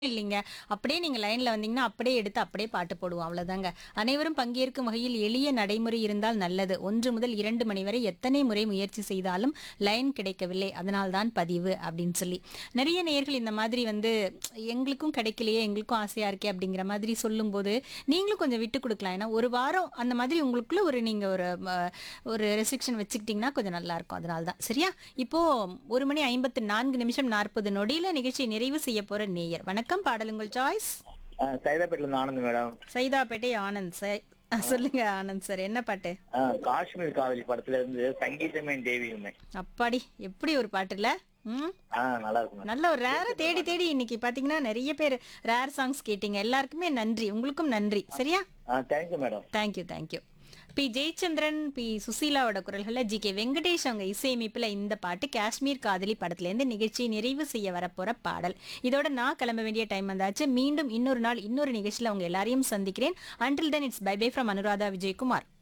இல்லைங்க அப்படியே நீங்க லைன்ல வந்தீங்கன்னா அப்படியே எடுத்து அப்படியே பாட்டு போடுவோம் அவ்வளவுதாங்க அனைவரும் பங்கேற்கும் வகையில் எளிய நடைமுறை இருந்தால் நல்லது ஒன்று முதல் இரண்டு மணி வரை எத்தனை முறை முயற்சி செய்தாலும் லைன் கிடைக்கவில்லை அதனால்தான் பதிவு அப்படின்னு சொல்லி நிறைய நேயர்கள் இந்த மாதிரி வந்து எங்களுக்கும் கிடைக்கலையே எங்களுக்கும் ஆசையா இருக்கே அப்படிங்கிற மாதிரி சொல்லும்போது நீங்களும் கொஞ்சம் விட்டு கொடுக்கலாம் ஏன்னா ஒரு வாரம் அந்த மாதிரி உங்களுக்குள்ள ஒரு நீங்க ஒரு ம, ஒரு ரெஸ்ட்ரிக்ஷன் வச்சுக்கிட்டீங்கன்னா கொஞ்சம் நல்லா இருக்கும் அதனால தான் சரியா இப்போ ஒரு மணி ஐம்பத்து நான்கு நிமிஷம் நாற்பது நொடியில நிகழ்ச்சியை நிறைவு செய்ய போற நேயர் வணக்கம் பாடல் உங்கள் சாய்ஸ் ஆ, சைதாப்பேட்டில இருந்து ஆனந்த் மேடம் சைதாப்பேட்டை ஆனந்த் சார் அஹ், சொல்லுங்க ஆனந்த் சார் என்ன பாட்டு ஆ, காஷ்மீர் காதலி படத்துல இருந்து சங்கீதமே தேவியுமே அப்பாடி எப்படி ஒரு பாட்டு இல்ல ம் ஆ நல்லா இருக்கும் மேடம் நல்ல ஒரு ரேர தேடி தேடி இன்னைக்கு பாத்தீங்கன்னா நிறைய பேர் ரேர் சாங்ஸ் கேட்டீங்க எல்லாருக்குமே நன்றி உங்களுக்கும் நன்றி சரியா ஆ thank you madam thank you thank you P Jayachandran P சுசீலாவோட குரல்களில் ஜி கே வெங்கடேஷ் அவங்க இசையமைப்பில் இந்த பாட்டு காஷ்மீர் காதலி படத்துலேருந்து நிகழ்ச்சியை நிறைவு செய்ய வரப்போற பாடல் இதோட நான் கிளம்ப வேண்டிய டைம் வந்தாச்சு மீண்டும் இன்னொரு நாள் இன்னொரு நிகழ்ச்சியில் அவங்க எல்லாரையும் சந்திக்கிறேன் until then it's bye bye from Anuradha Vijayakumar